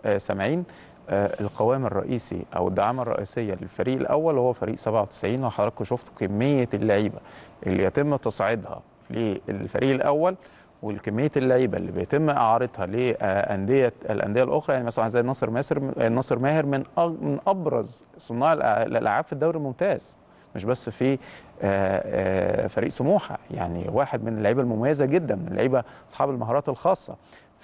آه، سامعين آه، القوام الرئيسي او الدعامه الرئيسيه للفريق الاول هو فريق 97 وحضراتكم شفتوا كميه اللعيبه اللي يتم تصعيدها للفريق الاول والكميه اللعيبه اللي بيتم اعارتها لانديه الانديه الاخرى يعني مثلا زي ناصر ماسر ناصر ماهر من أ- من ابرز صناع الأ- الالعاب في الدوري الممتاز مش بس في آه، آه، فريق سموحه يعني واحد من اللعيبه المميزه جدا من اللعيبه اصحاب المهارات الخاصه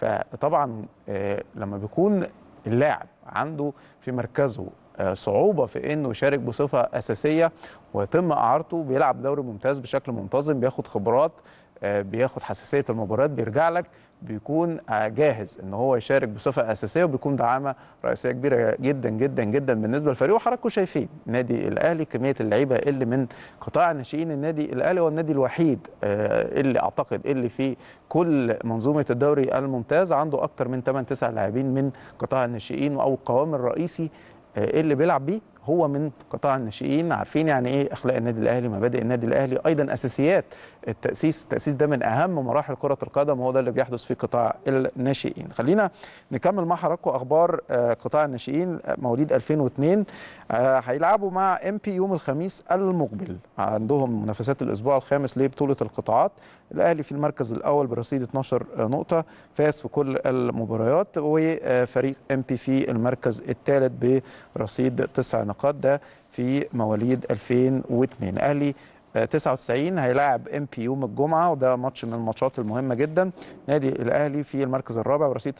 فطبعا آه، لما بيكون اللاعب عنده في مركزه آه، صعوبه في انه يشارك بصفه اساسيه ويتم اعارته بيلعب دوري ممتاز بشكل منتظم بياخد خبرات آه، بياخد حساسيه المباريات بيرجع لك بيكون آه، جاهز ان هو يشارك بصفه اساسيه وبيكون دعامه رئيسيه كبيره جدا جدا جدا بالنسبه للفريق وحضراتكم شايفين النادي الاهلي كميه اللعيبه اللي من قطاع الناشئين النادي الاهلي هو النادي الوحيد آه، اللي اعتقد اللي في كل منظومه الدوري الممتاز عنده اكتر من 8 9 لاعبين من قطاع الناشئين او القوام الرئيسي آه، اللي بيلعب بيه هو من قطاع الناشئين عارفين يعني ايه اخلاق النادي الاهلي مبادئ النادي الاهلي ايضا اساسيات التاسيس التاسيس ده من اهم مراحل كره القدم وهو ده اللي بيحدث في قطاع الناشئين خلينا نكمل مع حضراتكم اخبار آه، قطاع الناشئين آه، مواليد 2002 آه، هيلعبوا مع ام بي يوم الخميس المقبل عندهم منافسات الاسبوع الخامس لبطوله القطاعات الاهلي في المركز الاول برصيد 12 نقطه فاز في كل المباريات وفريق ام بي في المركز الثالث برصيد تسع نقاط ده في مواليد 2002 الاهلي آه، 99 هيلاعب ام بي يوم الجمعه وده ماتش من الماتشات المهمه جدا نادي الاهلي في المركز الرابع برصيد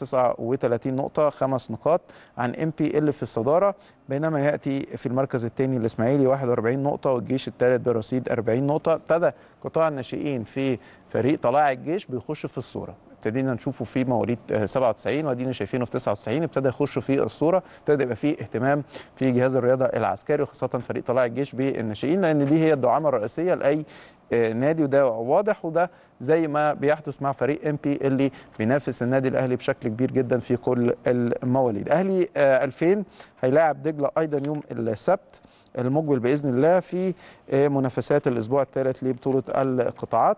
39 نقطه خمس نقاط عن ام بي اللي في الصداره بينما ياتي في المركز الثاني الاسماعيلي 41 نقطه والجيش الثالث برصيد 40 نقطه ابتدى قطاع الناشئين في فريق طلائع الجيش بيخش في الصوره ابتدينا نشوفه في مواليد آه، 97 وادينا شايفينه في 99 ابتدى يخش في الصوره ابتدى يبقى فيه اهتمام في جهاز الرياضه العسكري وخاصه فريق طلائع الجيش بالناشئين لان دي هي الدعامه الرئيسيه لاي آه، نادي وده واضح وده زي ما بيحدث مع فريق ام بي اللي بينافس النادي الاهلي بشكل كبير جدا في كل المواليد اهلي آه، 2000 هيلاعب دجله ايضا يوم السبت المقبل باذن الله في آه، منافسات الاسبوع الثالث لبطوله القطاعات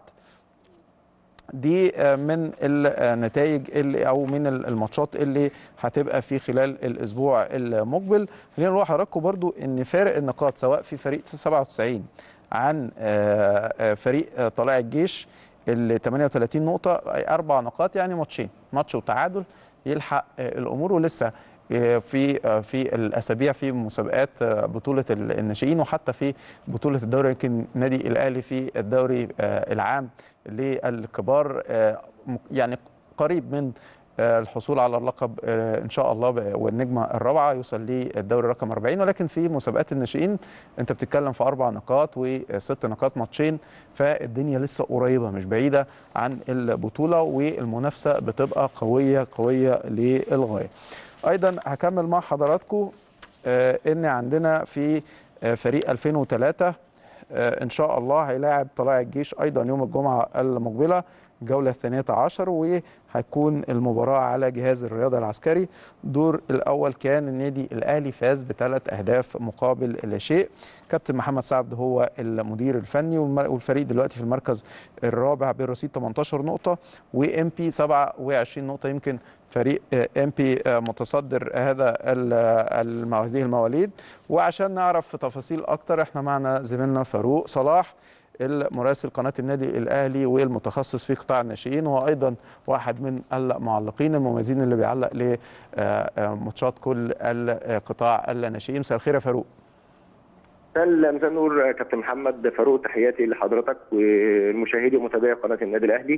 دي آه، من النتائج اللي او من الماتشات اللي هتبقى في خلال الاسبوع المقبل خلينا نروح حضراتكم برضو ان فارق النقاط سواء في فريق 97 عن آه، آه، فريق آه، طلائع الجيش ال 38 نقطة أربع نقاط يعني ماتشين ماتش وتعادل يلحق آه، الأمور ولسه آه، في آه، في الأسابيع في مسابقات آه، بطولة ال- الناشئين وحتى في بطولة الدوري يمكن نادي الأهلي في الدوري آه، العام للكبار آه، م- يعني قريب من آه، الحصول على اللقب آه، ان شاء الله ب- والنجمه الرابعه يوصل للدوري رقم 40 ولكن في مسابقات الناشئين انت بتتكلم في اربع نقاط وست نقاط ماتشين فالدنيا لسه قريبه مش بعيده عن البطوله والمنافسه بتبقى قويه قويه للغايه. ايضا هكمل مع حضراتكم آه، ان عندنا في آه، فريق 2003 آه، ان شاء الله هيلاعب طلائع الجيش ايضا يوم الجمعه المقبله الجوله الثانيه عشر وهتكون المباراه على جهاز الرياضه العسكري الدور الاول كان النادي الاهلي فاز بثلاث اهداف مقابل لا شيء كابتن محمد سعد هو المدير الفني والم- والفريق دلوقتي في المركز الرابع برصيد 18 نقطه وام بي 27 نقطه يمكن فريق ام بي متصدر هذا ال- الم- هذه المواليد وعشان نعرف تفاصيل اكتر احنا معنا زميلنا فاروق صلاح المراسل قناه النادي الاهلي والمتخصص في قطاع الناشئين وهو ايضا واحد من المعلقين المميزين اللي بيعلق لماتشات كل القطاع الناشئين مساء الخير يا فاروق مساء مساء النور كابتن محمد فاروق تحياتي لحضرتك والمشاهدي ومتابعي قناه النادي الاهلي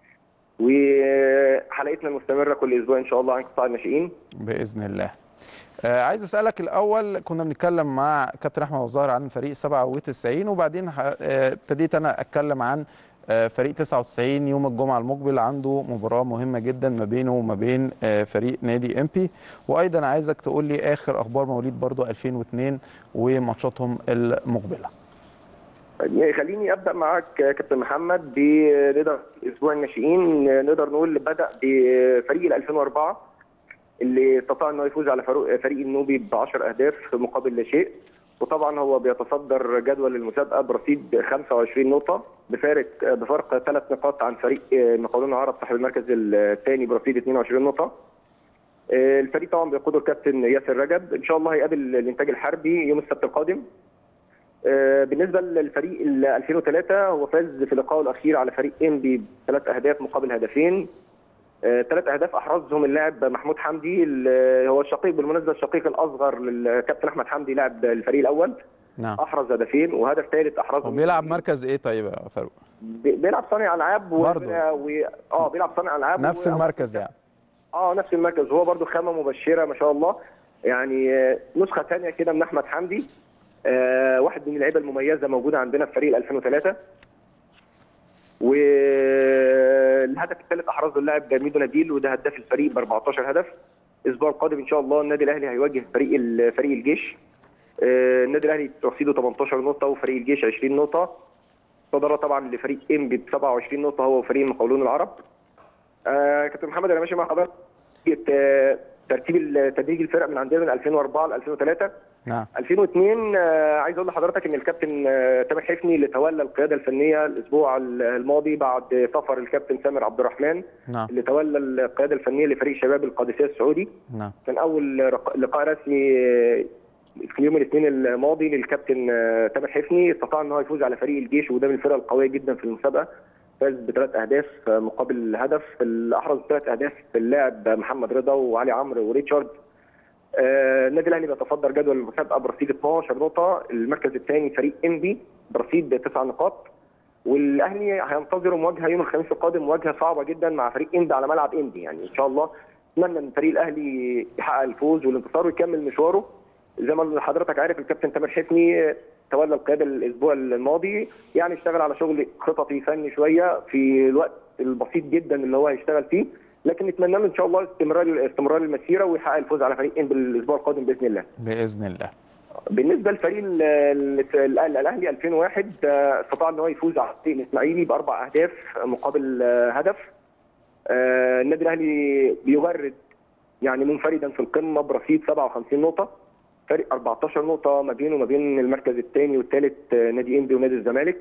وحلقتنا المستمره كل اسبوع ان شاء الله عن قطاع الناشئين باذن الله آه عايز اسالك الاول كنا بنتكلم مع كابتن احمد الظاهر عن فريق 97 وبعدين ه- آه، ابتديت انا اتكلم عن آه، فريق 99 يوم الجمعه المقبل عنده مباراه مهمه جدا ما بينه وما بين آه، فريق نادي امبي وايضا عايزك تقول لي اخر اخبار مواليد برضو 2002 وماتشاتهم المقبله يعني خليني ابدا معاك كابتن محمد بنقدر اسبوع الناشئين نقدر نقول بدا بفريق ال 2004 اللي استطاع انه يفوز على فريق فريق النوبي ب 10 اهداف مقابل لا شيء وطبعا هو بيتصدر جدول المسابقه برصيد 25 نقطه بفارق بفرق ثلاث نقاط عن فريق المقاولون العرب صاحب المركز الثاني برصيد 22 نقطه آه، الفريق طبعا بيقوده الكابتن ياسر رجب ان شاء الله هيقابل الانتاج الحربي يوم السبت القادم آه، بالنسبه للفريق ال 2003 هو فاز في لقائه الاخير على فريق انبي بثلاث اهداف مقابل هدفين ثلاث اهداف احرزهم اللاعب محمود حمدي ال- هو الشقيق بالمناسبه الشقيق الاصغر للكابتن احمد حمدي لاعب الفريق الاول نعم احرز هدفين وهدف ثالث احرزه هو بيلعب مركز ايه طيب يا فاروق بي- بيلعب صانع العاب و... برضه. و... اه بيلعب صانع العاب نفس و... المركز يعني اه نفس المركز هو برضو خامه مبشره ما شاء الله يعني آه، نسخه ثانيه كده من احمد حمدي آه واحد من اللعيبه المميزه موجوده عندنا في فريق 2003 والهدف الثالث احرزه اللاعب ميدو نبيل وده هداف الفريق ب 14 هدف الاسبوع القادم ان شاء الله النادي الاهلي هيواجه فريق ال- فريق الجيش آه، النادي الاهلي رصيده 18 نقطه وفريق الجيش 20 نقطه صدر طبعا لفريق انبي ب 27 نقطه هو وفريق المقاولون العرب آه كابتن محمد انا ماشي مع حضرتك آه، ترتيب ال- تدريج الفرق من عندنا من 2004 ل 2003 نعم 2002 آه، عايز اقول لحضرتك ان الكابتن آه، تامر حفني اللي تولى القياده الفنيه الاسبوع ال- الماضي بعد سفر الكابتن سامر عبد الرحمن نعم اللي تولى القياده الفنيه لفريق شباب القادسيه السعودي نعم كان اول رق- لقاء رسمي آه، في يوم الاثنين الماضي للكابتن آه، تامر حفني استطاع ان هو يفوز على فريق الجيش وده من الفرق القويه جدا في المسابقه فاز بثلاث اهداف آه، مقابل هدف الاحرز ثلاث اهداف اللاعب محمد رضا وعلي عمرو وريتشارد آه، النادي الاهلي بيتصدر جدول المسابقه برصيد 12 نقطه المركز الثاني فريق انبي برصيد تسع نقاط والاهلي هينتظروا مواجهه يوم الخميس القادم مواجهه صعبه جدا مع فريق انبي على ملعب انبي يعني ان شاء الله اتمنى ان فريق الاهلي يحقق الفوز والانتصار ويكمل مشواره زي ما حضرتك عارف الكابتن تامر حفني تولى القياده الاسبوع الماضي يعني اشتغل على شغل خططي فني شويه في الوقت البسيط جدا اللي هو هيشتغل فيه لكن نتمنى له ان شاء الله استمرار استمرار المسيره ويحقق الفوز على فريق انبي الاسبوع القادم باذن الله. باذن الله بالنسبه لفريق ال- ال- ال- الاهلي 2001 آه، استطاع ان هو يفوز على فريق الاسماعيلي باربع اهداف مقابل آه، هدف آه، النادي الاهلي بيغرد يعني منفردا في القمه برصيد 57 نقطه فرق 14 نقطه ما بينه وما بين المركز الثاني والثالث آه، نادي انبي ونادي الزمالك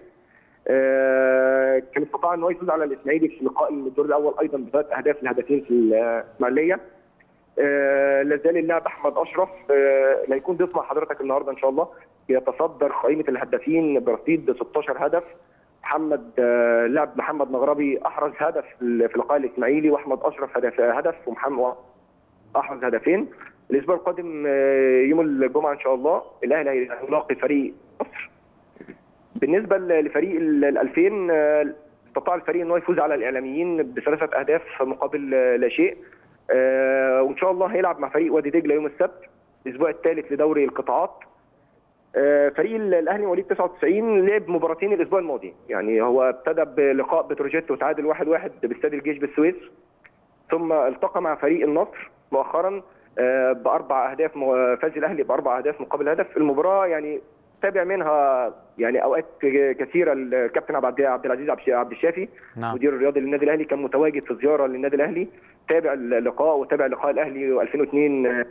آه، كان استطاع ان هو يفوز على الاسماعيلي في لقاء الدور الاول ايضا بثلاث اهداف لهدفين في الاسماعيليه آه، لازال اللاعب احمد اشرف آه، اللي هيكون ضيف مع حضرتك النهارده ان شاء الله يتصدر قائمه الهدافين برصيد 16 هدف محمد آه، لاعب محمد مغربي احرز هدف في في لقاء الاسماعيلي واحمد اشرف هدف هدف ومحمد احرز هدفين الاسبوع القادم آه، يوم الجمعه ان شاء الله الاهلي هيلاقي فريق مصر بالنسبه ل- لفريق ال ال 2000 آه، استطاع الفريق ان هو يفوز على الاعلاميين بثلاثه اهداف مقابل آه، لا شيء آه، وان شاء الله هيلعب مع فريق وادي دجله يوم السبت الاسبوع الثالث لدوري القطاعات آه، فريق ال- الاهلي مواليد 99 لعب مباراتين الاسبوع الماضي يعني هو ابتدى بلقاء بتروجيت وتعادل 1-1 باستاد الجيش بالسويس ثم التقى مع فريق النصر مؤخرا آه، باربع اهداف م- فاز الاهلي باربع اهداف مقابل هدف المباراه يعني تابع منها يعني اوقات كثيره الكابتن عبد عبد العزيز عبد عبد الشافي نعم مدير الرياضي للنادي الاهلي كان متواجد في زياره للنادي الاهلي تابع اللقاء وتابع لقاء الاهلي 2002 آه،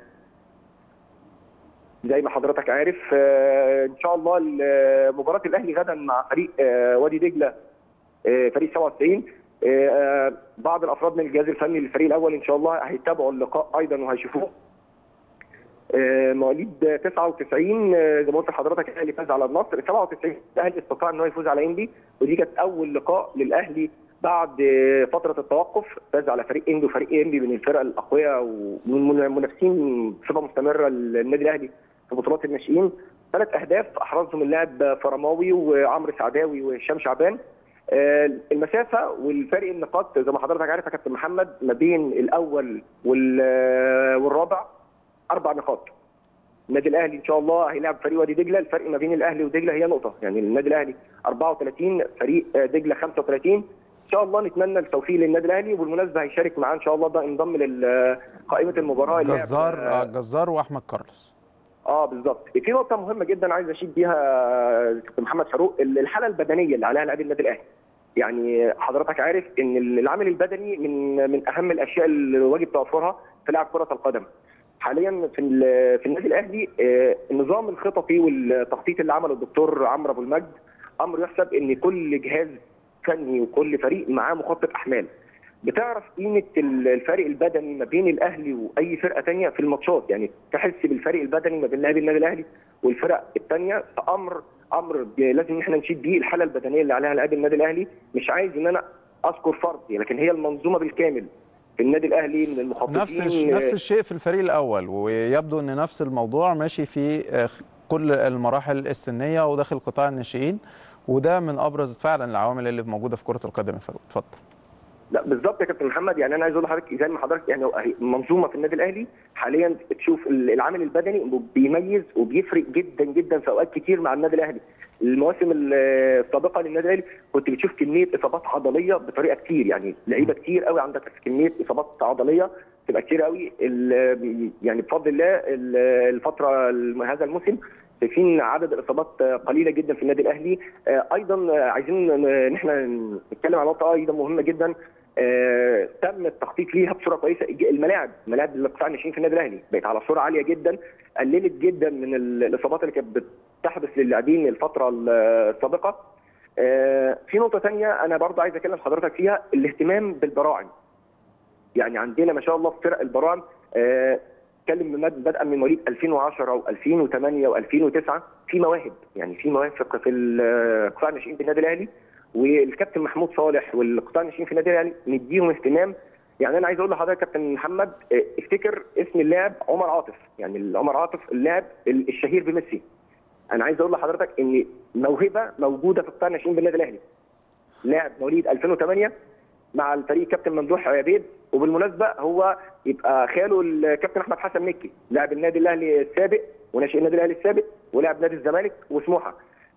زي ما حضرتك عارف آه، ان شاء الله ال- مباراه الاهلي غدا مع فريق آه، وادي دجله آه، فريق 97 آه، بعض الافراد من الجهاز الفني للفريق الاول ان شاء الله هيتابعوا اللقاء ايضا وهيشوفوه آه، مواليد 99 آه، زي ما قلت لحضرتك الاهلي فاز على النصر 97 الاهلي استطاع ان هو يفوز على انبي ودي كانت اول لقاء للاهلي بعد آه، فتره التوقف فاز على فريق انبي وفريق انبي من الفرق الاقوياء ومن المنافسين بصفه مستمره للنادي الاهلي في بطولات الناشئين ثلاث اهداف احرزهم اللاعب فرماوي وعمرو سعداوي وهشام شعبان آه، المسافه والفرق النقاط زي ما حضرتك عارف يا كابتن محمد ما بين الاول وال- آه، والرابع اربع نقاط النادي الاهلي ان شاء الله هيلاعب فريق وادي دجله الفرق ما بين الاهلي ودجله هي نقطه يعني النادي الاهلي 34 فريق آه، دجله 35 ان شاء الله نتمنى التوفيق للنادي الاهلي وبالمناسبه هيشارك معاه ان شاء الله ده انضم لقائمه المباراه اللاعب، جزار آه، آه، جزار واحمد كارلوس اه بالظبط في نقطه مهمه جدا عايز اشيد بيها آه، كابتن محمد فاروق الحاله البدنيه اللي عليها لاعبي النادي الاهلي يعني حضرتك عارف ان العامل البدني من من اهم الاشياء اللي واجب توفرها في لعب كره القدم حاليا في ال- في النادي الاهلي آه، النظام الخططي والتخطيط اللي عمله الدكتور عمرو ابو المجد امر يحسب ان كل جهاز فني وكل فريق معاه مخطط احمال بتعرف قيمه الفرق البدني ما بين الاهلي واي فرقه ثانيه في الماتشات يعني تحس بالفرق البدني ما بين لاعبي النادي الاهلي والفرق الثانيه امر امر لازم احنا نشيد بيه الحاله البدنيه اللي عليها لاعبي النادي الاهلي مش عايز ان انا اذكر فرد لكن هي المنظومه بالكامل في النادي الاهلي من المخططين نفس نفس الشيء في الفريق الاول ويبدو ان نفس الموضوع ماشي في كل المراحل السنيه وداخل قطاع الناشئين وده من ابرز فعلا العوامل اللي موجوده في كره القدم يا فاروق اتفضل لا بالظبط يا كابتن محمد يعني انا عايز اقول لحضرتك زي ما حضرتك يعني منظومه في النادي الاهلي حاليا تشوف العامل البدني بيميز وبيفرق جدا جدا في اوقات كتير مع النادي الاهلي المواسم السابقه للنادي الاهلي كنت بتشوف كميه اصابات عضليه بطريقه كتير يعني لعيبه كتير قوي عندك كميه اصابات عضليه تبقى كتير قوي يعني بفضل الله الفتره هذا الموسم شايفين عدد الاصابات قليله جدا في النادي الاهلي ايضا عايزين ان احنا نتكلم على نقطه ايضا مهمه جدا آه، تم التخطيط ليها بصوره كويسه الملاعب ملاعب القطاع الناشئين في النادي الاهلي بقت على صوره عاليه جدا قللت جدا من الاصابات اللي كانت بتحدث للاعبين الفتره السابقه آه، في نقطه ثانيه انا برضه عايز اكلم حضرتك فيها الاهتمام بالبراعم يعني عندنا ما شاء الله في فرق البراعم اتكلم آه بدءا من مواليد 2010 و2008 و2009 في مواهب يعني في مواهب في القطاع الناشئين في النادي الاهلي والكابتن محمود صالح والقطاع الناشئين في النادي الاهلي مديهم اهتمام يعني انا عايز اقول لحضرتك كابتن محمد افتكر اسم اللاعب عمر عاطف يعني عمر عاطف اللاعب الشهير بميسي انا عايز اقول لحضرتك ان موهبه موجوده في قطاع الناشئين بالنادي الاهلي لاعب مواليد 2008 مع الفريق كابتن ممدوح عبيد وبالمناسبه هو يبقى خاله الكابتن احمد حسن مكي لاعب النادي الاهلي السابق وناشئ النادي الاهلي السابق ولاعب نادي الزمالك وسموحه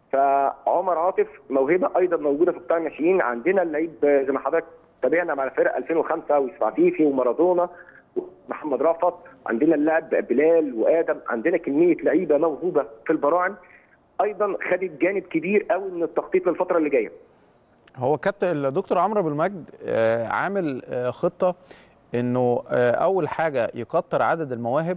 فعمر عاطف موهبه ايضا موجوده في قطاع الناشئين عندنا اللعيب زي ما حضرتك تابعنا مع فرق 2005 وسفعفيفي ومارادونا ومحمد رافت عندنا اللاعب بلال وادم عندنا كميه لعيبه موهوبه في البراعم ايضا خدت جانب كبير قوي من التخطيط للفتره اللي جايه هو كابتن الدكتور عمرو ابو المجد عامل خطه انه اول حاجه يكتر عدد المواهب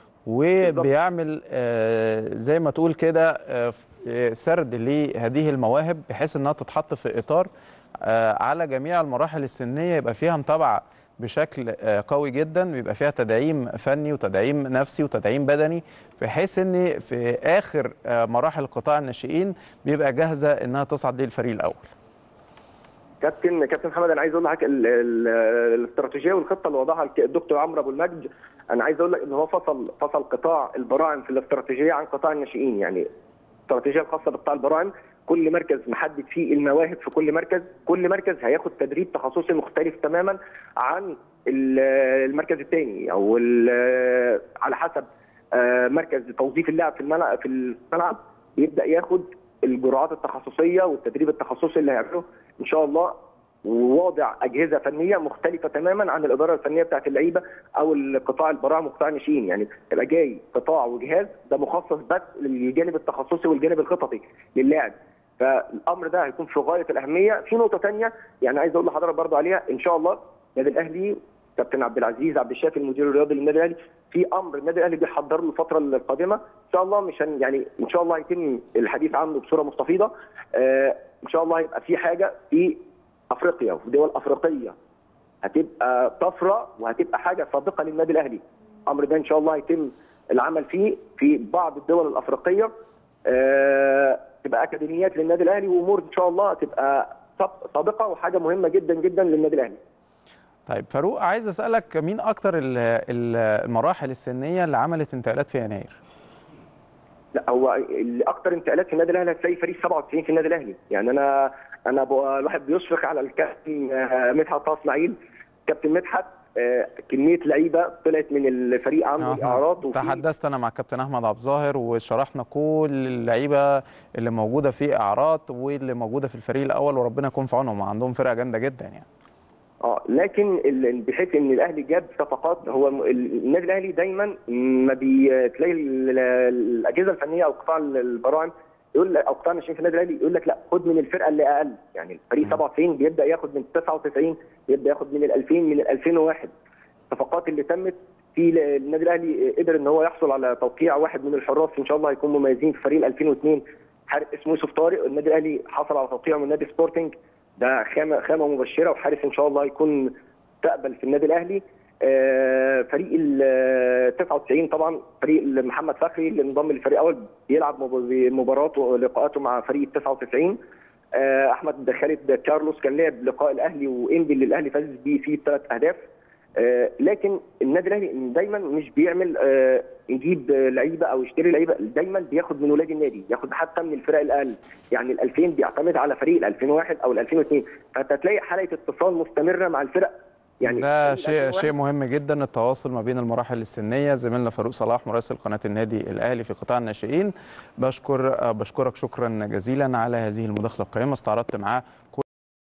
وبيعمل زي ما تقول كده سرد لهذه المواهب بحيث انها تتحط في اطار على جميع المراحل السنيه يبقى فيها متابعه بشكل قوي جدا بيبقى فيها تدعيم فني وتدعيم نفسي وتدعيم بدني بحيث ان في اخر مراحل قطاع الناشئين بيبقى جاهزه انها تصعد للفريق الاول. كابتن كابتن محمد انا عايز اقول لحضرتك الاستراتيجيه والخطه اللي وضعها الدكتور عمرو ابو المجد انا عايز اقول لك ان هو فصل فصل قطاع البراعم في الاستراتيجيه عن قطاع الناشئين يعني الاستراتيجيه الخاصه بقطاع البراعم كل مركز محدد فيه المواهب في كل مركز كل مركز هياخد تدريب تخصصي مختلف تماما عن المركز الثاني او على حسب مركز توظيف اللاعب في الملعب في الملعب يبدا ياخد الجرعات التخصصيه والتدريب التخصصي اللي هيعمله ان شاء الله وواضع اجهزه فنيه مختلفه تماما عن الاداره الفنيه بتاعت اللعيبه او القطاع البراعم وقطاع الناشئين يعني يبقى جاي قطاع وجهاز ده مخصص بس للجانب التخصصي والجانب الخططي للاعب فالامر ده هيكون في غايه الاهميه في نقطه ثانيه يعني عايز اقول لحضرتك برضو عليها ان شاء الله النادي الاهلي كابتن عبد العزيز عبد الشافي المدير الرياضي للنادي الاهلي في امر النادي الاهلي بيحضر له الفتره القادمه ان شاء الله مش هن يعني ان شاء الله هيتم الحديث عنه بصوره مستفيضه آه ان شاء الله هيبقى في حاجه في افريقيا وفي دول افريقيه هتبقى طفره وهتبقى حاجه سابقه للنادي الاهلي الامر ده ان شاء الله هيتم العمل فيه في بعض الدول الافريقيه آه تبقى اكاديميات للنادي الاهلي وامور ان شاء الله تبقى سابقه وحاجه مهمه جدا جدا للنادي الاهلي طيب فاروق عايز اسالك مين اكتر المراحل السنيه اللي عملت انتقالات في يناير لا هو اكتر انتقالات في النادي الاهلي هتلاقي فريق 97 في النادي الاهلي يعني انا انا الواحد بيشفق على الكابتن مدحت طه اسماعيل كابتن مدحت كميه لعيبه طلعت من الفريق عنده اعراض تحدثت انا مع كابتن احمد عبد الظاهر وشرحنا كل اللعيبه اللي موجوده في اعراض واللي موجوده في الفريق الاول وربنا يكون في عونهم عندهم فرقه جامده جدا يعني اه لكن بحيث ان الاهلي جاب صفقات هو النادي الاهلي دايما ما بتلاقي الاجهزه الفنيه او قطاع البراعم يقول لك او قطاع الناشئين في النادي الاهلي يقول لك لا خد من الفرقه اللي اقل يعني الفريق 97 بيبدا ياخد من 99 بيبدا ياخد من ال 2000 من ال 2001 الصفقات اللي تمت في النادي الاهلي قدر ان هو يحصل على توقيع واحد من الحراس ان شاء الله هيكون مميزين في فريق 2002 حارس اسمه يوسف طارق النادي الاهلي حصل على توقيع من نادي سبورتنج ده خامه خامه مبشره وحارس ان شاء الله هيكون المستقبل في النادي الاهلي آه، فريق ال 99 طبعا فريق محمد فخري اللي انضم للفريق الاول بيلعب مب- مباراته لقاءاته مع فريق ال 99 آه، احمد خالد كارلوس كان لعب لقاء الاهلي وانبي اللي الاهلي فاز بيه فيه بثلاث اهداف آه، لكن النادي الاهلي دايما مش بيعمل آه، يجيب آه، لعيبه او يشتري لعيبه دايما بياخد من ولاد النادي ياخد حتى من الفرق الاقل يعني ال 2000 بيعتمد على فريق ال 2001 او ال 2002 فانت تلاقي حاله اتصال مستمره مع الفرق يعني ده فريق شيء 2001 شيء مهم جدا التواصل ما بين المراحل السنيه زميلنا فاروق صلاح مراسل قناه النادي الاهلي في قطاع الناشئين بشكر بشكرك شكرا جزيلا على هذه المداخله القيمه استعرضت معاه